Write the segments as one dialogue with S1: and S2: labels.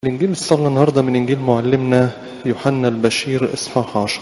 S1: الإنجيل الصلى النهاردة من إنجيل معلمنا يوحنا البشير إصحاح عشر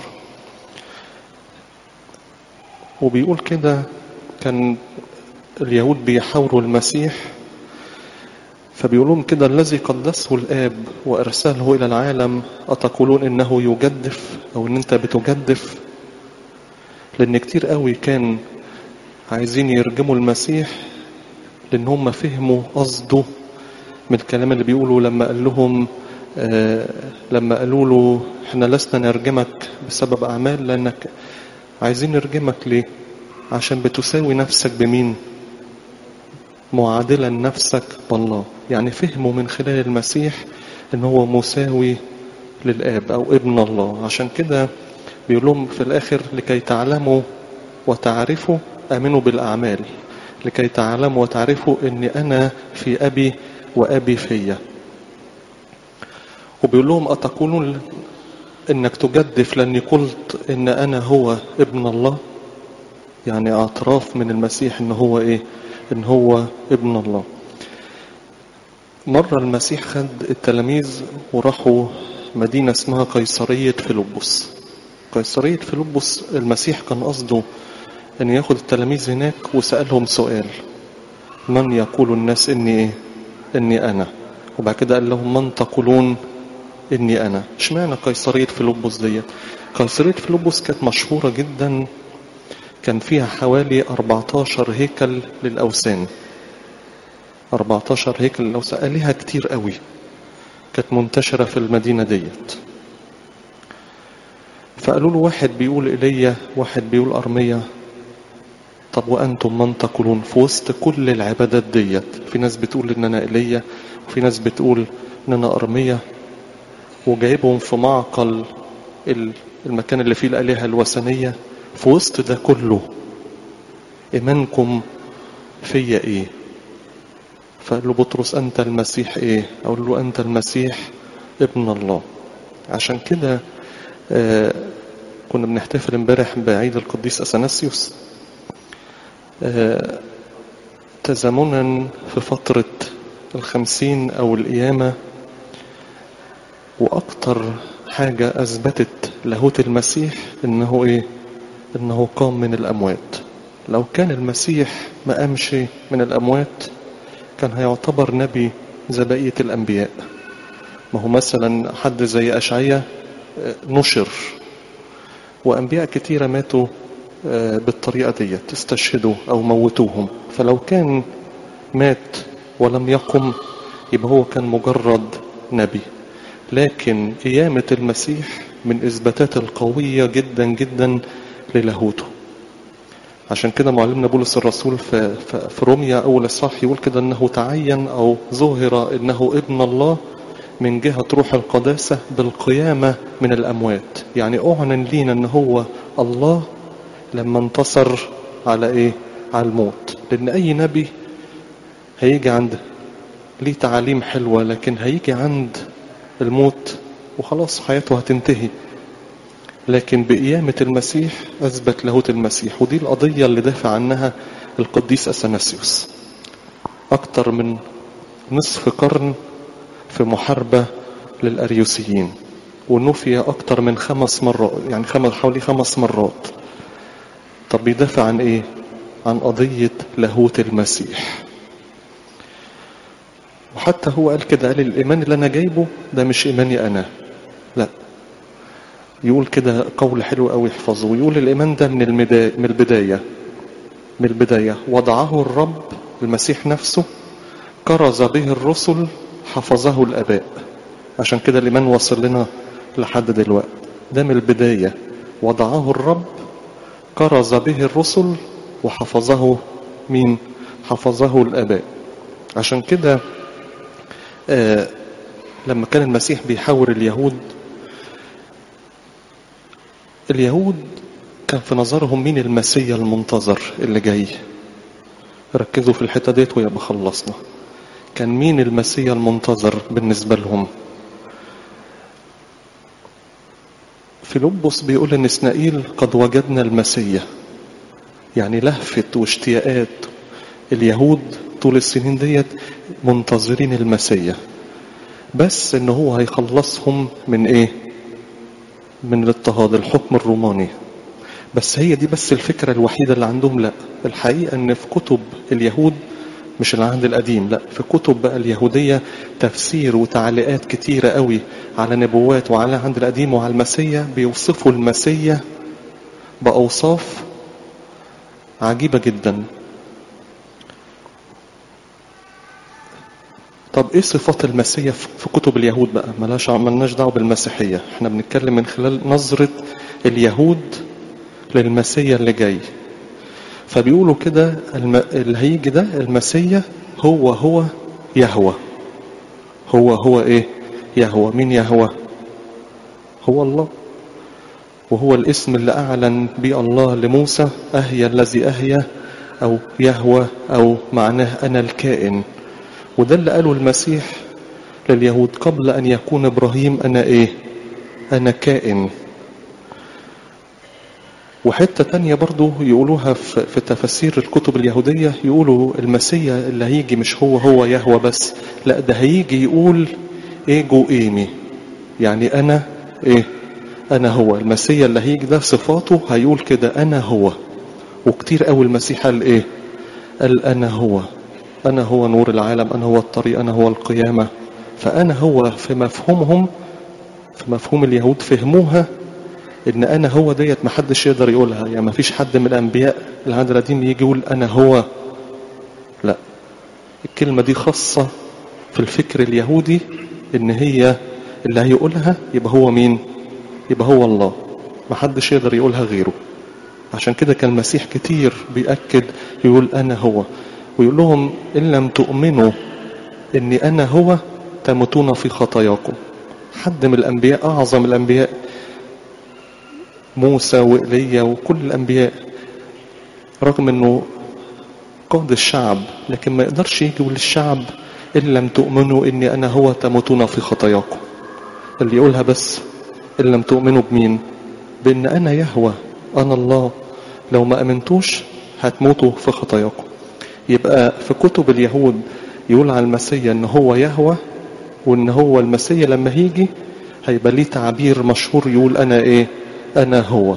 S1: وبيقول كده كان اليهود بيحاوروا المسيح فبيقول لهم كده الذي قدسه الآب وأرسله إلى العالم أتقولون إنه يجدف أو إن أنت بتجدف لأن كتير قوي كان عايزين يرجموا المسيح لأن هم فهموا قصده من الكلام اللي بيقولوا لما قال لهم آه لما قالوا له احنا لسنا نرجمك بسبب أعمال لأنك عايزين نرجمك ليه عشان بتساوي نفسك بمين معادلا نفسك بالله يعني فهموا من خلال المسيح ان هو مساوي للآب أو ابن الله عشان كده بيقول لهم في الآخر لكي تعلموا وتعرفوا آمنوا بالأعمال لكي تعلموا وتعرفوا أني أنا في أبي وأبي فيا وبيقول لهم أتقولون إنك تجدف لأني قلت إن أنا هو ابن الله يعني اعتراف من المسيح إن هو إيه إن هو ابن الله مرة المسيح خد التلاميذ وراحوا مدينة اسمها قيصرية فيلبس قيصرية فيلبس المسيح كان قصده أن ياخد التلاميذ هناك وسألهم سؤال من يقول الناس إني إيه إني أنا وبعد كده قال لهم من تقولون إني أنا اشمعنى قيصرية فيلبس ديت قيصرية فيلبس كانت مشهورة جدا كان فيها حوالي 14 هيكل للأوثان 14 هيكل للأوثان آلهة كتير قوي كانت منتشرة في المدينة ديت فقالوا له واحد بيقول إيليا واحد بيقول أرمية طب وأنتم من تقولون في وسط كل العبادات ديت في ناس بتقول إن أنا إيليا وفي ناس بتقول إن أنا أرمية وجايبهم في معقل المكان اللي فيه الآلهة الوثنية في وسط ده كله إيمانكم فيا إيه فقال له بطرس أنت المسيح إيه أقول له أنت المسيح ابن الله عشان كده آه كنا بنحتفل امبارح بعيد القديس أثناسيوس آه تزامنا في فترة الخمسين أو القيامة وأكتر حاجة أثبتت لاهوت المسيح إنه إيه إنه قام من الأموات لو كان المسيح ما قامش من الأموات كان هيعتبر نبي زي بقية الأنبياء ما هو مثلا حد زي أشعية نشر وأنبياء كتيرة ماتوا بالطريقة ديت استشهدوا أو موتوهم فلو كان مات ولم يقم يبقى هو كان مجرد نبي لكن قيامة المسيح من إثباتات القوية جدا جدا للاهوته عشان كده معلمنا بولس الرسول في, في روميا أول إصحاح يقول كده أنه تعين أو ظهر أنه ابن الله من جهة روح القداسة بالقيامة من الأموات يعني أعلن لينا أن هو الله لما انتصر على إيه على الموت لأن أي نبي هيجي عند ليه تعاليم حلوة لكن هيجي عند الموت وخلاص حياته هتنتهي لكن بقيامة المسيح أثبت لاهوت المسيح ودي القضية اللي دافع عنها القديس أثناسيوس أكتر من نصف قرن في محاربة للأريوسيين ونفي أكتر من خمس مرات يعني خمس حوالي خمس مرات طب بيدافع عن إيه؟ عن قضية لاهوت المسيح وحتى هو قال كده قال الإيمان اللي أنا جايبه ده مش إيماني أنا لا يقول كده قول حلو قوي يحفظه ويقول الإيمان ده من المدا... من البداية من البداية وضعه الرب المسيح نفسه كرز به الرسل حفظه الآباء عشان كده الإيمان وصل لنا لحد دلوقتي ده من البداية وضعه الرب كرز به الرسل وحفظه مين حفظه الآباء عشان كده آه لما كان المسيح بيحاور اليهود اليهود كان في نظرهم مين المسيا المنتظر اللي جاي ركزوا في الحتة ديت ويا بخلصنا كان مين المسيا المنتظر بالنسبة لهم فيلبس بيقول ان اسنائيل قد وجدنا المسيا يعني لهفة واشتياقات اليهود طول السنين ديت منتظرين المسيا بس ان هو هيخلصهم من ايه من الاضطهاد الحكم الروماني بس هي دي بس الفكرة الوحيدة اللي عندهم لا الحقيقة ان في كتب اليهود مش العهد القديم لا في كتب بقى اليهودية تفسير وتعليقات كتيرة قوي على نبوات وعلى العهد القديم وعلى المسيا بيوصفوا المسيا بأوصاف عجيبة جدا طب ايه صفات المسيا في كتب اليهود بقى ملاش ملناش دعوه بالمسيحيه احنا بنتكلم من خلال نظره اليهود للمسيا اللي جاي فبيقولوا كده الم... اللي هيجي ده المسيا هو هو يهوى هو هو ايه يهوى مين يهوى هو الله وهو الاسم اللي اعلن به الله لموسى اهيا الذي اهيا او يهوى او معناه انا الكائن وده اللي قاله المسيح لليهود قبل أن يكون إبراهيم أنا إيه أنا كائن وحتة تانية برضو يقولوها في, في تفسير الكتب اليهودية يقولوا المسيا اللي هيجي مش هو هو يهوى بس لا ده هيجي يقول ايه جو ايمي يعني انا ايه انا هو المسيا اللي هيجي ده صفاته هيقول كده انا هو وكتير قوي المسيح قال ايه قال انا هو أنا هو نور العالم أنا هو الطريق أنا هو القيامة فأنا هو في مفهومهم في مفهوم اليهود فهموها إن أنا هو ديت محدش يقدر يقولها يعني مفيش حد من الأنبياء العهد القديم يجي يقول أنا هو لا الكلمة دي خاصة في الفكر اليهودي إن هي اللي هيقولها يبقى هو مين يبقى هو الله محدش يقدر يقولها غيره عشان كده كان المسيح كتير بيأكد يقول أنا هو ويقول لهم إن لم تؤمنوا إني أنا هو تموتون في خطاياكم حد من الأنبياء أعظم الأنبياء موسى وإيليا وكل الأنبياء رغم أنه قاد الشعب لكن ما يقدرش يجي للشعب إن لم تؤمنوا إني أنا هو تموتون في خطاياكم اللي يقولها بس إن لم تؤمنوا بمين بإن أنا يهوى أنا الله لو ما أمنتوش هتموتوا في خطاياكم يبقى في كتب اليهود يقول على المسيا ان هو يهوى وان هو المسيا لما هيجي هيبقى ليه تعبير مشهور يقول انا ايه انا هو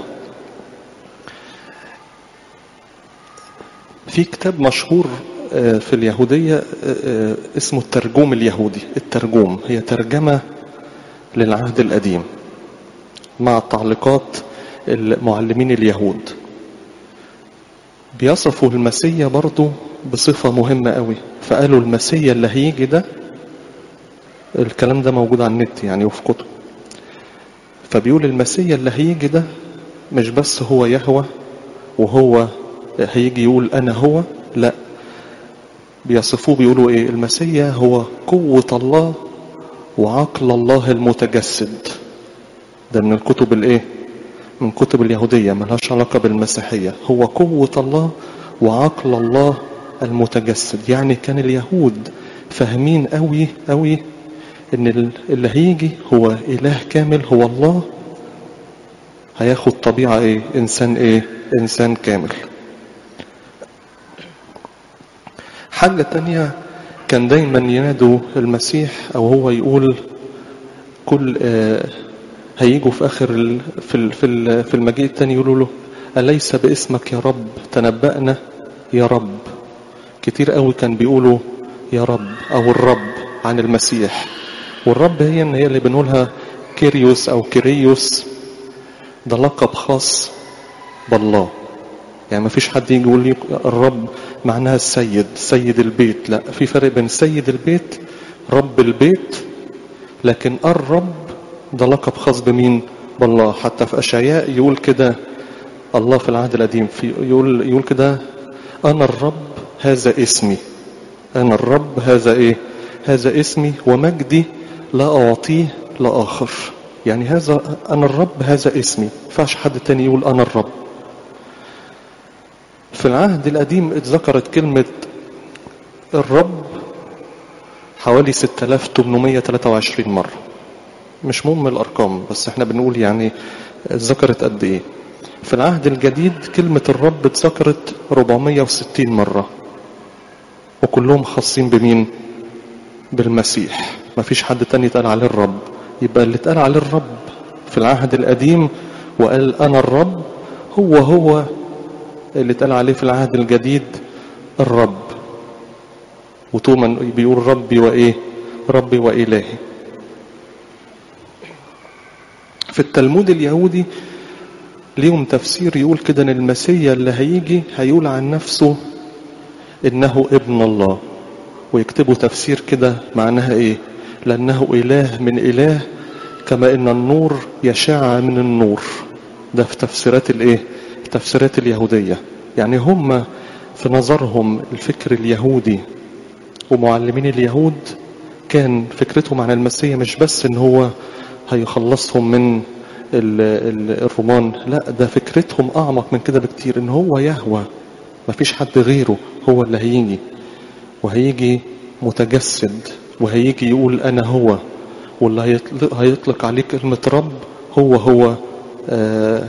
S1: في كتاب مشهور في اليهودية اسمه الترجوم اليهودي الترجوم هي ترجمة للعهد القديم مع تعليقات المعلمين اليهود بيصفوا المسيا برضو بصفة مهمة قوي فقالوا المسيا اللي هيجي ده الكلام ده موجود على النت يعني وفي كتب فبيقول المسيا اللي هيجي ده مش بس هو يهوى وهو هيجي يقول أنا هو لا بيصفوه بيقولوا إيه المسيا هو قوة الله وعقل الله المتجسد ده من الكتب الإيه من كتب اليهودية ملهاش علاقة بالمسيحية هو قوة الله وعقل الله المتجسد يعني كان اليهود فاهمين قوي قوي ان اللي هيجي هو اله كامل هو الله هياخد طبيعة ايه انسان ايه انسان كامل حاجة تانية كان دايما ينادوا المسيح او هو يقول كل آه هيجوا في اخر ال في ال في, ال في المجيء التاني يقولوا له أليس باسمك يا رب تنبأنا يا رب كتير قوي كان بيقولوا يا رب او الرب عن المسيح والرب هي ان هي اللي بنقولها كيريوس او كيريوس ده لقب خاص بالله يعني ما فيش حد يجي يقول لي الرب معناها السيد سيد البيت لا في فرق بين سيد البيت رب البيت لكن الرب ده لقب خاص بمين بالله حتى في اشعياء يقول كده الله في العهد القديم في يقول يقول كده انا الرب هذا اسمي انا الرب هذا ايه هذا اسمي ومجدي لا اعطيه لاخر يعني هذا انا الرب هذا اسمي فاش حد تاني يقول انا الرب في العهد القديم اتذكرت كلمة الرب حوالي 6823 مرة مش مهم الأرقام بس احنا بنقول يعني اتذكرت قد ايه في العهد الجديد كلمة الرب اتذكرت 460 مرة وكلهم خاصين بمين بالمسيح ما فيش حد تاني يتقال عليه الرب يبقى اللي اتقال عليه الرب في العهد القديم وقال أنا الرب هو هو اللي اتقال عليه في العهد الجديد الرب وتوما بيقول ربي وإيه ربي وإلهي في التلمود اليهودي ليهم تفسير يقول كده ان المسيا اللي هيجي هيقول عن نفسه انه ابن الله ويكتبوا تفسير كده معناها ايه لانه اله من اله كما ان النور يشع من النور ده في تفسيرات الايه التفسيرات اليهوديه يعني هم في نظرهم الفكر اليهودي ومعلمين اليهود كان فكرتهم عن المسيح مش بس ان هو هيخلصهم من الرومان لا ده فكرتهم اعمق من كده بكتير ان هو يهوى مفيش حد غيره هو اللي هيجي وهيجي متجسد وهيجي يقول انا هو واللي هيطلق, هيطلق عليه كلمة رب هو هو آه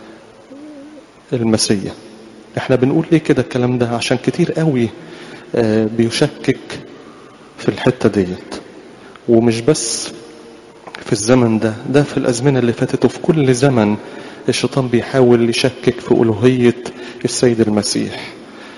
S1: المسيح احنا بنقول ليه كده الكلام ده عشان كتير قوي آه بيشكك في الحتة ديت ومش بس في الزمن ده ده في الأزمنة اللي فاتت وفي كل زمن الشيطان بيحاول يشكك في ألوهية السيد المسيح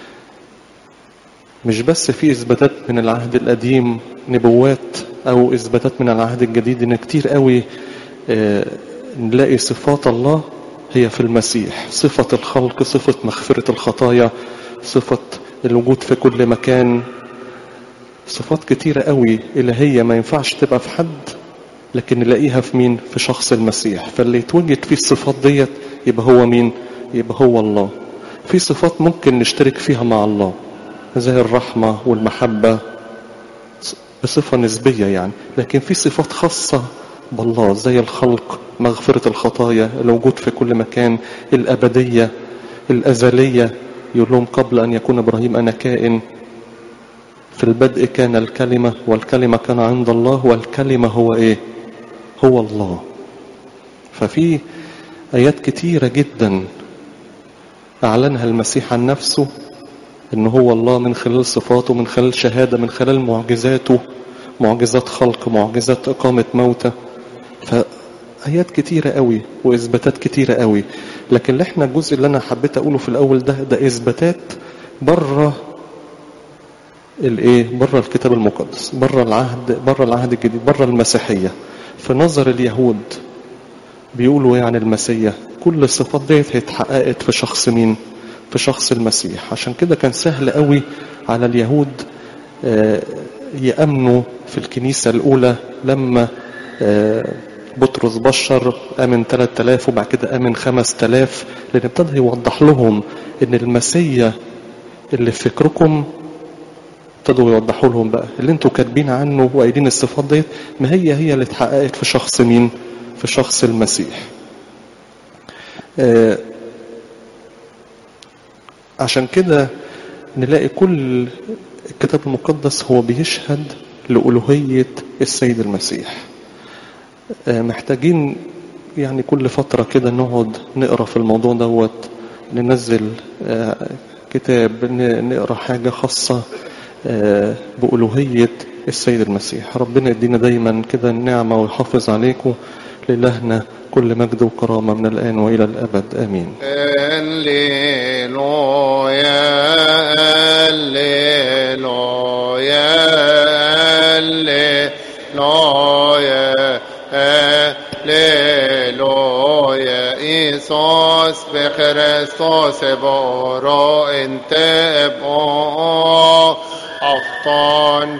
S1: مش بس في إثباتات من العهد القديم نبوات أو إثباتات من العهد الجديد إن كتير قوي آه نلاقي صفات الله هي في المسيح صفة الخلق صفة مغفرة الخطايا صفة الوجود في كل مكان صفات كتيرة قوي إلهية ما ينفعش تبقى في حد لكن نلاقيها في مين في شخص المسيح فاللي يتوجد فيه الصفات ديت يبقى هو مين يبقى هو الله في صفات ممكن نشترك فيها مع الله زي الرحمة والمحبة بصفة نسبية يعني لكن في صفات خاصة بالله زي الخلق مغفرة الخطايا الوجود في كل مكان الأبدية الأزلية يقول لهم قبل أن يكون إبراهيم أنا كائن في البدء كان الكلمة والكلمة كان عند الله والكلمة هو إيه هو الله ففي آيات كتيرة جدا أعلنها المسيح عن نفسه إن هو الله من خلال صفاته من خلال شهادة من خلال معجزاته معجزات خلق معجزات إقامة موتى فآيات كتيرة قوي وإثباتات كتيرة قوي لكن اللي احنا الجزء اللي أنا حبيت أقوله في الأول ده ده إثباتات بره الايه بره الكتاب المقدس بره العهد بره العهد الجديد بره المسيحيه في نظر اليهود بيقولوا ايه عن المسيح كل الصفات ديت اتحققت في شخص مين في شخص المسيح عشان كده كان سهل قوي على اليهود يأمنوا في الكنيسة الأولى لما بطرس بشر آمن 3000 وبعد كده آمن 5000 لأن ابتدى يوضح لهم إن المسيح اللي في فكركم ابتدوا يوضحوا لهم بقى اللي انتوا كاتبين عنه وقايلين الصفات ديت ما هي هي اللي اتحققت في شخص مين في شخص المسيح آه عشان كده نلاقي كل الكتاب المقدس هو بيشهد لألوهية السيد المسيح آه محتاجين يعني كل فترة كده نقعد نقرأ في الموضوع دوت ننزل آه كتاب نقرأ حاجة خاصة بألوهية السيد المسيح ربنا يدينا دايما كده النعمة ويحافظ عليكم لإلهنا كل مجد وكرامة من الآن وإلى الأبد آمين
S2: هللويا هللويا هللويا هللويا إيسوس بخريستوس بورو انت ابو أخطأ